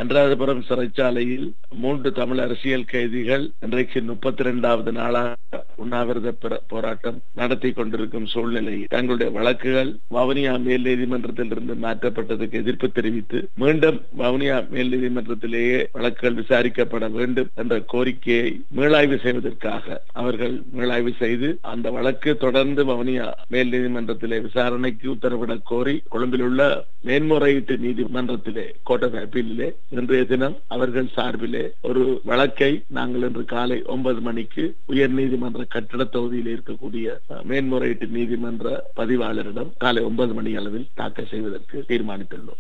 அனுராதபுரம் சிறைச்சாலையில் மூன்று தமிழ் அரசியல் கைதிகள் இன்றைக்கு முப்பத்தி இரண்டாவது நாளாக உண்ணாவிரத பிர- போராட்டம் நடத்தி கொண்டிருக்கும் சூழ்நிலையில் தங்களுடைய வழக்குகள் வவுனியா மேல் நீதிமன்றத்தில் இருந்து மாற்றப்பட்டதுக்கு எதிர்ப்பு தெரிவித்து மீண்டும் வவுனியா மேல் நீதிமன்றத்திலேயே வழக்குகள் விசாரிக்கப்பட வேண்டும் என்ற கோரிக்கையை மீளாய்வு செய்வதற்காக அவர்கள் மீளாய்வு செய்து அந்த வழக்கு தொடர்ந்து வவுனியா மேல் நீதிமன்றத்திலே விசாரணைக்கு உத்தரவிடக் கோரி கொழும்பில் உள்ள மேன்முறையீட்டு நீதிமன்றத்திலே கோர்ட் ஆஃப் அப்பீலிலே இன்றைய தினம் அவர்கள் சார்பிலே ஒரு வழக்கை நாங்கள் இன்று காலை ஒன்பது மணிக்கு உயர் நீதிமன்ற கட்டிட தொகுதியில் இருக்கக்கூடிய அஹ், மேன்முறையீட்டு நீதிமன்ற பதிவாளரிடம் காலை ஒன்பது மணி அளவில் தாக்கல் செய்வதற்கு தீர்மானித்துள்ளோம்